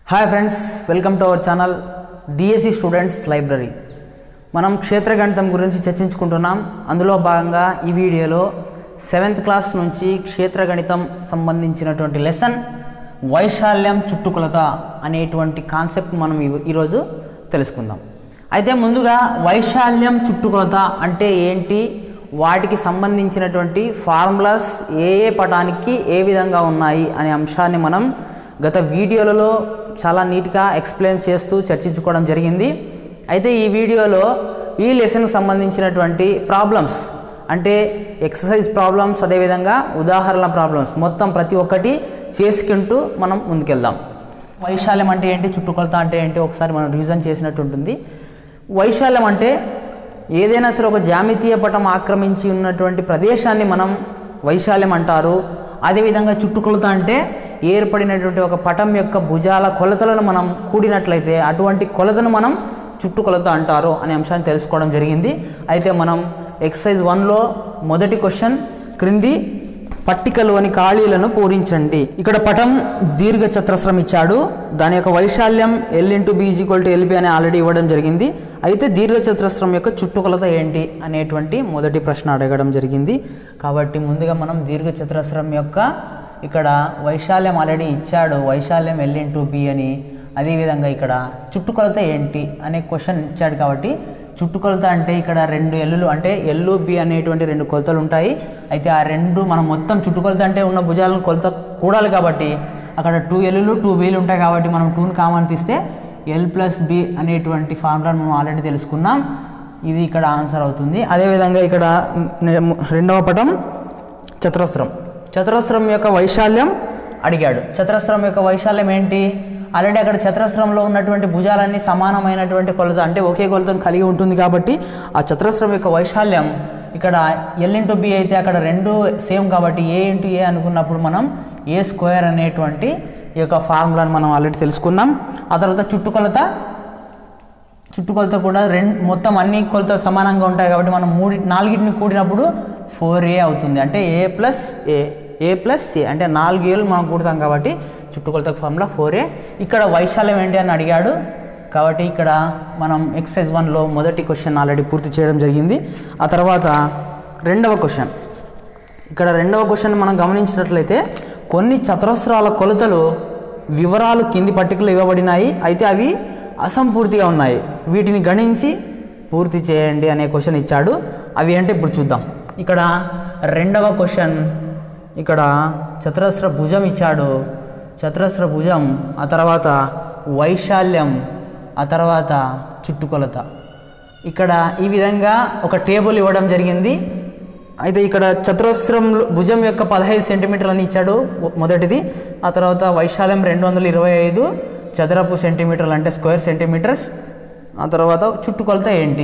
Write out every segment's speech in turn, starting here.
hi friends welcome to our channel DSC students library మనం క్షేత్రగణితం గురించి చర్చించుకుంటున్నాం అందులో భాగంగా ఈ వీడియోలో సెవెంత్ క్లాస్ నుంచి క్షేత్రగణితం సంబంధించినటువంటి లెసన్ వైశాల్యం చుట్టుకొలత అనేటువంటి కాన్సెప్ట్ మనం ఈ- ఈరోజు తెలుసుకుందాం అయితే ముందుగా వైశాల్యం చుట్టుకొలత అంటే ఏంటి వాటికి సంబంధించినటువంటి ఫార్ములాస్ ఏ ఏ పటానికి ఏ విధంగా ఉన్నాయి అనే అంశాన్ని మనం గత వీడియోలలో చాలా నీట్గా ఎక్స్ప్లెయిన్ చేస్తూ చర్చించుకోవడం జరిగింది అయితే ఈ వీడియోలో ఈ లెసన్కి సంబంధించినటువంటి ప్రాబ్లమ్స్ అంటే ఎక్సర్సైజ్ ప్రాబ్లమ్స్ అదేవిధంగా ఉదాహరణ ప్రాబ్లమ్స్ మొత్తం ప్రతి ఒక్కటి చేసుకుంటూ మనం ముందుకెళ్దాం వైశాల్యం అంటే ఏంటి చుట్టుకొలత అంటే ఏంటి ఒకసారి మనం రివిజన్ చేసినట్టు ఉంటుంది వైశాల్యం అంటే ఏదైనా సరే ఒక జామితీయ పటం ఆక్రమించి ఉన్నటువంటి ప్రదేశాన్ని మనం వైశాల్యం అంటారు అదేవిధంగా చుట్టుకొలత అంటే ఏర్పడినటువంటి ఒక పటం యొక్క భుజాల కొలతలను మనం కూడినట్లయితే అటువంటి కొలతను మనం చుట్టుకొలత అంటారు అనే అంశాన్ని తెలుసుకోవడం జరిగింది అయితే మనం ఎక్సర్సైజ్ వన్లో మొదటి క్వశ్చన్ క్రింది పట్టికలోని ఖాళీలను పూరించండి ఇక్కడ పటం దీర్ఘ చతురస్రం ఇచ్చాడు దాని యొక్క వైశాల్యం L into B equal to L B అని ఆల్రెడీ ఇవ్వడం జరిగింది అయితే దీర్ఘ చతురస్రం యొక్క చుట్టుకొలత ఏంటి అనేటువంటి మొదటి ప్రశ్న అడగడం జరిగింది కాబట్టి ముందుగా మనం దీర్ఘ చతురస్రం యొక్క ఇక్కడ వైశాల్యం ఆల్రెడీ ఇచ్చాడు వైశాల్యం ఎల్ ఇంటూ బి అని అదేవిధంగా ఇక్కడ చుట్టుకొలత ఏంటి అనే క్వశ్చన్ ఇచ్చాడు కాబట్టి చుట్టుకొలత అంటే ఇక్కడ రెండు ఎల్లులు అంటే ఎల్లు బి అనేటువంటి రెండు కొలతలు ఉంటాయి అయితే ఆ రెండు మనం మొత్తం చుట్టుకొలత అంటే ఉన్న భుజాలను కొలత కూడాలి కాబట్టి అక్కడ టూ ఎల్లులు టూ బీలు ఉంటాయి కాబట్టి మనం టూని కామన్ తీస్తే ఎల్ ప్లస్ బి అనేటువంటి ఫార్ములాను మనం ఆల్రెడీ తెలుసుకున్నాం ఇది ఇక్కడ ఆన్సర్ అవుతుంది అదేవిధంగా ఇక్కడ మ్, రెండవ పటం చతురస్రం చతురస్రం యొక్క వైశాల్యం అడిగాడు చతురస్రం యొక్క వైశాల్యం ఏంటి ఆల్రెడీ అక్కడ చతురస్రంలో ఉన్నటువంటి భుజాలన్నీ సమానమైనటువంటి కొలత అంటే ఒకే కొలతను కలిగి ఉంటుంది కాబట్టి ఆ చతురస్రం యొక్క వైశాల్యం ఇక్కడ ఎల్ ఇంటూ బి అయితే అక్కడ రెండు సేమ్ కాబట్టి ఏ ఇంటూ ఏ అనుకున్నప్పుడు మనం ఏ స్క్వేర్ అనేటువంటి ఈ యొక్క ఫార్ములాను మనం ఆల్రెడీ తెలుసుకున్నాం ఆ తర్వాత చుట్టుకొలత చుట్టుకొలత కూడా రెండు మొత్తం అన్ని కొలతలు సమానంగా ఉంటాయి కాబట్టి మనం మూడి నాలుగిటిని కూడినప్పుడు ఫోర్ ఏ అవుతుంది అంటే ఏ ప్లస్ ఏ ఏ ప్లస్ ఏ అంటే నాలుగు ఏళ్ళు మనం కూడతాం కాబట్టి చుట్టుకొలత ఫార్ములా ఫోర్ ఏ ఇక్కడ వైశాల్యం ఏంటి అని అడిగాడు కాబట్టి ఇక్కడ మనం ఎక్సైజ్ వన్లో మొదటి క్వశ్చన్ ఆల్రెడీ పూర్తి చేయడం జరిగింది ఆ తర్వాత రెండవ క్వశ్చన్ ఇక్కడ రెండవ క్వశ్చన్ మనం గమనించినట్లయితే కొన్ని చతురస్రాల కొలతలు వివరాలు కింది పట్టికలు ఇవ్వబడినాయి అయితే అవి అసంపూర్తిగా ఉన్నాయి వీటిని గణించి పూర్తి చేయండి అనే క్వశ్చన్ ఇచ్చాడు అవి అంటే ఇప్పుడు చూద్దాం ఇక్కడ రెండవ క్వశ్చన్ ఇక్కడ చతురస్ర భుజం ఇచ్చాడు చతురస్ర భుజం ఆ తర్వాత వైశాల్యం ఆ తర్వాత చుట్టుకొలత ఇక్కడ ఈ విధంగా ఒక టేబుల్ ఇవ్వడం జరిగింది అయితే ఇక్కడ చతురస్రం భుజం యొక్క పదహైదు సెంటీమీటర్లు అని ఇచ్చాడు మొదటిది ఆ తర్వాత వైశాల్యం రెండు వందల ఇరవై ఐదు చదరపు సెంటీమీటర్లు అంటే స్క్వేర్ సెంటీమీటర్స్ ఆ తర్వాత చుట్టుకొలత ఏంటి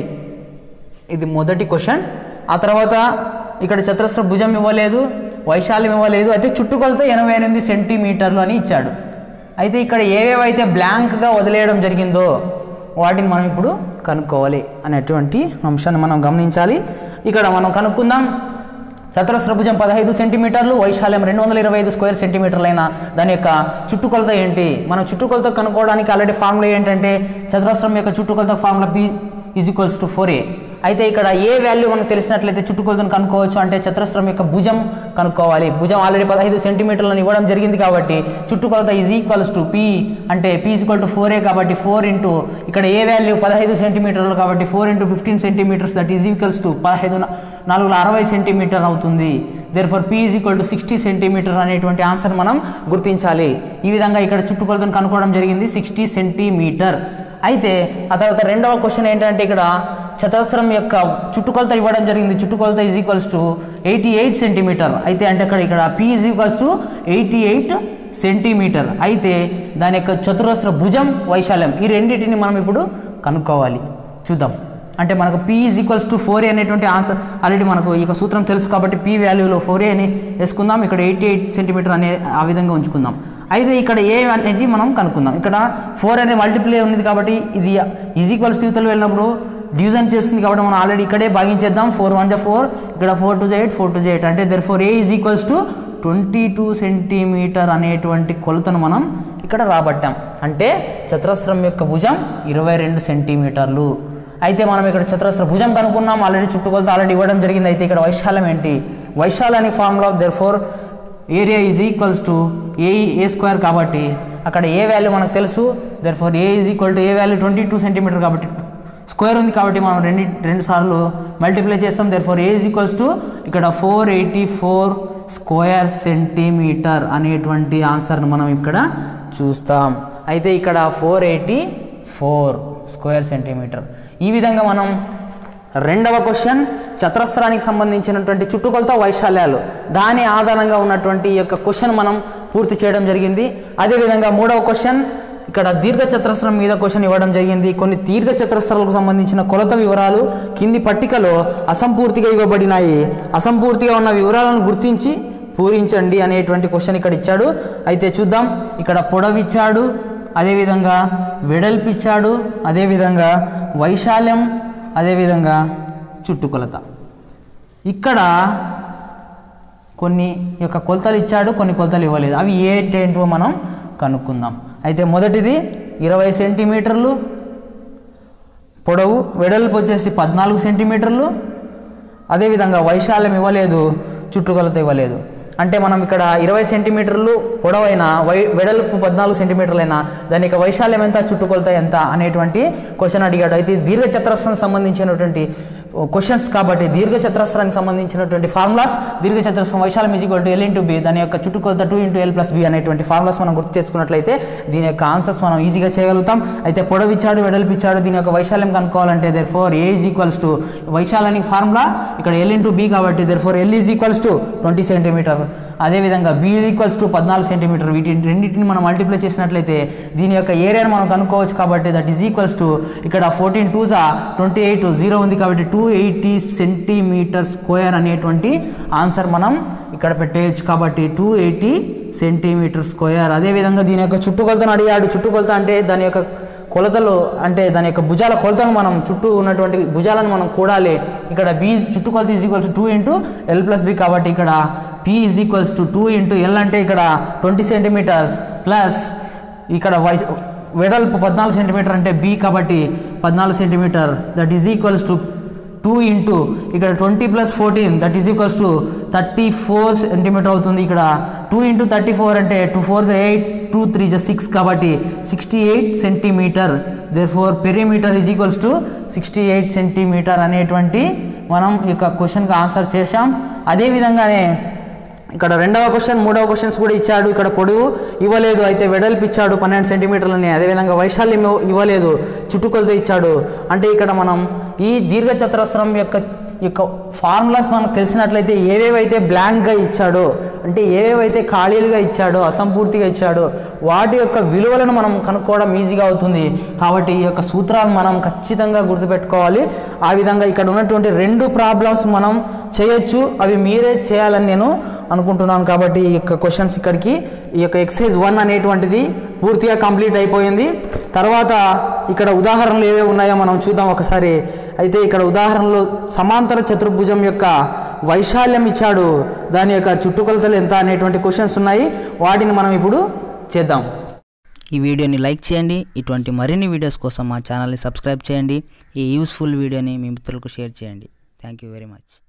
ఇది మొదటి క్వశ్చన్ ఆ తర్వాత ఇక్కడ చతురస్ర భుజం ఇవ్వలేదు వైశాల్యం ఇవ్వలేదు అయితే చుట్టుకొలత ఎనభై ఎనిమిది సెంటీమీటర్లు అని ఇచ్చాడు అయితే ఇక్కడ ఏవేవైతే బ్లాంక్గా వదిలేయడం జరిగిందో వాటిని మనం ఇప్పుడు కనుక్కోవాలి అనేటువంటి అంశాన్ని మనం గమనించాలి ఇక్కడ మనం కనుక్కుందాం చతురస్ర భుజం పదహైదు సెంటీమీటర్లు వైశాల్యం రెండు వందల ఇరవై ఐదు స్క్వేర్ సెంటీమీటర్లైన దాని యొక్క చుట్టుకొలత ఏంటి మనం చుట్టుకొలత కనుక్కోవడానికి ఆల్రెడీ ఫార్ములా ఏంటంటే చతురస్రం యొక్క చుట్టుకొలత formula P is equals to four A అయితే ఇక్కడ ఏ వాల్యూ మనకు తెలిసినట్లయితే చుట్టుకొలతను కనుక్కోవచ్చు అంటే చతురస్రం యొక్క భుజం కనుక్కోవాలి భుజం ఆల్రెడీ పదహైదు సెంటీమీటర్లను ఇవ్వడం జరిగింది కాబట్టి చుట్టుకొలత ఈజ్ ఈక్వల్స్ టు పి అంటే P equal to four A కాబట్టి ఫోర్ ఇంటూ ఇక్కడ ఏ వాల్యూ పదహైదు సెంటీమీటర్లు కాబట్టి four into fifteen centimeters that is equals to పదహైదు న- నాలుగు వందల అరవై సెంటీమీటర్ అవుతుంది therefore P is equal to sixty centimeter అనేటువంటి ఆన్సర్ మనం గుర్తించాలి ఈ విధంగా ఇక్కడ చుట్టుకొలతను కనుక్కోవడం జరిగింది సిక్స్టీ సెంటీమీటర్ అయితే ఆ తర్వాత రెండవ క్వశ్చన్ ఏంటంటే ఇక్కడ చతురస్రం యొక్క చుట్టుకొలత ఇవ్వడం జరిగింది చుట్టుకొలత is equals to eighty eight centimeter అయితే అంటే అక్కడ ఇక్కడ P is equals to eighty eight centimeter అయితే దాని యొక్క చతురస్ర భుజం వైశాల్యం ఈ రెండింటిని మనం ఇప్పుడు కనుక్కోవాలి చూద్దాం అంటే మనకు P is equals to four A అనేటువంటి ఆన్సర్ ఆల్రెడీ మనకు ఈ యొక్క సూత్రం తెలుసు కాబట్టి పీ వాల్యూలో ఫోర్ ఏ అని వేసుకుందాం ఇక్కడ ఎయిటీ ఎయిట్ సెంటీమీటర్ అనే ఆ విధంగా ఉంచుకుందాం అయితే ఇక్కడ ఏ అనేది మనం కనుక్కుందాం ఇక్కడ ఫోర్ అనేది మల్టిప్లే ఉన్నది కాబట్టి ఇది ఈజ్ ఈక్వల్స్ టు యూతలు వెళ్ళినప్పుడు డివిజన్ చేస్తుంది కాబట్టి మనం ఆల్రెడీ ఇక్కడే భాగించేద్దాం ఫోర్ వన్ జా ఫోర్ ఇక్కడ four two eight four two eight అంటే therefore A is equals to twenty two centimeter అనేటువంటి కొలతను మనం ఇక్కడ రాబట్టాం అంటే చతురస్రం యొక్క భుజం ఇరవై రెండు సెంటీమీటర్లు అయితే మనం ఇక్కడ చతురస్ర భుజం కనుక్కున్నాం ఆల్రెడీ చుట్టుకొలత ఆల్రెడీ ఇవ్వడం జరిగింది అయితే ఇక్కడ వైశాల్యం ఏంటి వైశాల్యానికి formula of therefore area is equals to A A square కాబట్టి అక్కడ ఏ వాల్యూ మనకు తెలుసు therefore A is equal to A value twenty two centimeter కాబట్టి స్క్వేర్ ఉంది కాబట్టి మనం రెండు రెండు సార్లు మల్టిప్లై చేస్తాం therefore A is equals to ఇక్కడ four eighty four square centimeter అనేటువంటి ఆన్సర్ను మనం ఇక్కడ చూస్తాం అయితే ఇక్కడ four eighty four square centimeter ఈ విధంగా మనం రెండవ క్వశ్చన్ చతురస్రానికి సంబంధించినటువంటి చుట్టుకొలత వైశాల్యాలు దాని ఆధారంగా ఉన్నటువంటి ఈ యొక్క క్వశ్చన్ మనం పూర్తి చేయడం జరిగింది అదేవిధంగా మూడవ క్వశ్చన్ ఇక్కడ దీర్ఘ చతురస్రం మీద క్వశ్చన్ ఇవ్వడం జరిగింది కొన్ని దీర్ఘ చతురస్రాలకు సంబంధించిన కొలత వివరాలు కింది పట్టికలో అసంపూర్తిగా ఇవ్వబడినాయి అసంపూర్తిగా ఉన్న వివరాలను గుర్తించి పూరించండి అనేటువంటి క్వశ్చన్ ఇక్కడ ఇచ్చాడు అయితే చూద్దాం ఇక్కడ పొడవిచ్చాడు అదేవిధంగా వెడల్పిచ్చాడు అదేవిధంగా వైశాల్యం అదేవిధంగా చుట్టుకొలత ఇక్కడ కొన్ని యొక్క కొలతలు ఇచ్చాడు కొన్ని కొలతలు ఇవ్వలేదు అవి ఏంటేంటో మనం కనుక్కుందాం అయితే మొదటిది ఇరవై సెంటీమీటర్లు పొడవు వెడల్పు వచ్చేసి పద్నాలుగు సెంటీమీటర్లు అదేవిధంగా వైశాల్యం ఇవ్వలేదు చుట్టుకొలత ఇవ్వలేదు అంటే మనం ఇక్కడ ఇరవై సెంటీమీటర్లు పొడవైన వై వెడల్పు పద్నాలుగు సెంటీమీటర్లైనా దాని యొక్క వైశాల్యం ఎంత చుట్టుకొలత ఎంత అనేటువంటి క్వశ్చన్ అడిగాడు అయితే దీర్ఘ చతురస్రానికి సంబంధించినటువంటి క్వశ్చన్స్ కాబట్టి దీర్ఘ చతురస్రానికి సంబంధించినటువంటి ఫార్ములాస్ దీర్ఘ చతురస్రం వైశాల్యం is equal to L into B దాని యొక్క చుట్టుకొలత two into L plus B అనేటువంటి ఫార్ములాస్ మనం గుర్తు తెచ్చుకున్నట్లయితే దీని యొక్క ఆన్సర్స్ మనం ఈజీగా చేయగలుగుతాం అయితే పొడవిచ్చాడు వెడల్పిచ్చాడు దీని యొక్క వైశాల్యం కనుక్కోవాలంటే therefore A is equals to వైశాల్యానికి ఫార్ములా ఇక్కడ ఎల్ ఇంటూ బి కాబట్టి therefore L is equals to twenty centimeter అదేవిధంగా బి ఈక్వల్స్ టు పద్నాలుగు సెంటీమీటర్ వీటి రెండింటిని మనం మల్టిప్లై చేసినట్లయితే దీని యొక్క ఏరియాను మనం కనుక్కోవచ్చు కాబట్టి దట్ ఈజ్ ఈక్వల్స్ టు ఇక్కడ ఫోర్టీన్ టూ జా ట్వంటీ ఎయిట్ జీరో ఉంది కాబట్టి టూ ఎయిటీ సెంటీమీటర్ స్క్వేర్ అనేటువంటి ఆన్సర్ మనం ఇక్కడ పెట్టేయచ్చు కాబట్టి టూ ఎయిటీ సెంటీమీటర్ స్క్వేర్ అదేవిధంగా దీని యొక్క చుట్టుకొలతను అడిగాడు చుట్టుకొలత అంటే దాని యొక్క కొలతలు అంటే దాని యొక్క భుజాల కొలతను మనం చుట్టూ ఉన్నటువంటి భుజాలను మనం కూడాలి ఇక్కడ బి చుట్టుకొలత is equals two into L plus B కాబట్టి ఇక్కడ P is equals to two into L అంటే ఇక్కడ ట్వంటీ సెంటీమీటర్స్ ప్లస్ ఇక్కడ వై వెడల్పు పద్నాలుగు సెంటీమీటర్ అంటే బి కాబట్టి పద్నాలుగు centimeter that is equals to two into ఇక్కడ twenty plus fourteen that is equals to thirty four centimeter అవుతుంది ఇక్కడ టూ ఇంటూ థర్టీ ఫోర్ అంటే two four eight two three జ సిక్స్ కాబట్టి sixty eight centimetre there therefore perimeter is equals to sixty eight centimeter అనేటువంటి మనం ఈ యొక్క క్వశ్చన్కి ఆన్సర్ చేశాం అదేవిధంగానే ఇక్కడ రెండవ క్వశ్చన్ మూడవ క్వశ్చన్స్ కూడా ఇచ్చాడు ఇక్కడ పొడవు ఇవ్వలేదు అయితే వెడల్పు ఇచ్చాడు పన్నెండు సెంటీమీటర్లని అదేవిధంగా వైశాల్యం ఇవ్వ- ఇవ్వలేదు చుట్టుకొలత ఇచ్చాడు అంటే ఇక్కడ మనం ఈ దీర్ఘ చతురస్రం యొక్క యొక్క ఫార్ములాస్ మనకు తెలిసినట్లయితే ఏవేవైతే బ్లాంక్గా ఇచ్చాడో అంటే ఏవేవైతే ఖాళీలుగా ఇచ్చాడో అసంపూర్తిగా ఇచ్చాడో వాటి యొక్క విలువలను మనం కనుక్కోవడం ఈజీగా అవుతుంది కాబట్టి ఈ యొక్క సూత్రాలు మనం ఖచ్చితంగా గుర్తుపెట్టుకోవాలి ఆ విధంగా ఇక్కడ ఉన్నటువంటి రెండు ప్రాబ్లమ్స్ మనం చేయొచ్చు అవి మీరే చేయాలని నేను అనుకుంటున్నాను కాబట్టి ఈ యొక్క క్వశ్చన్స్ ఇక్కడికి ఈ యొక్క ఎక్సైజ్ వన్ అనేటువంటిది పూర్తిగా కంప్లీట్ అయిపోయింది తర్వాత ఇక్కడ ఉదాహరణలు ఏవే ఉన్నాయో మనం చూద్దాం ఒకసారి అయితే ఇక్కడ ఉదాహరణలో సమాంతర చతుర్భుజం యొక్క వైశాల్యం ఇచ్చాడు దాని యొక్క చుట్టుకొలతలు ఎంత అనేటువంటి క్వశ్చన్స్ ఉన్నాయి వాటిని మనం ఇప్పుడు చేద్దాం ఈ వీడియోని లైక్ చేయండి ఇటువంటి మరిన్ని వీడియోస్ కోసం మా ఛానల్ని సబ్స్క్రైబ్ చేయండి ఈ యూస్ఫుల్ వీడియోని మీ మిత్రులకు షేర్ చేయండి థ్యాంక్ యూ వెరీ మచ్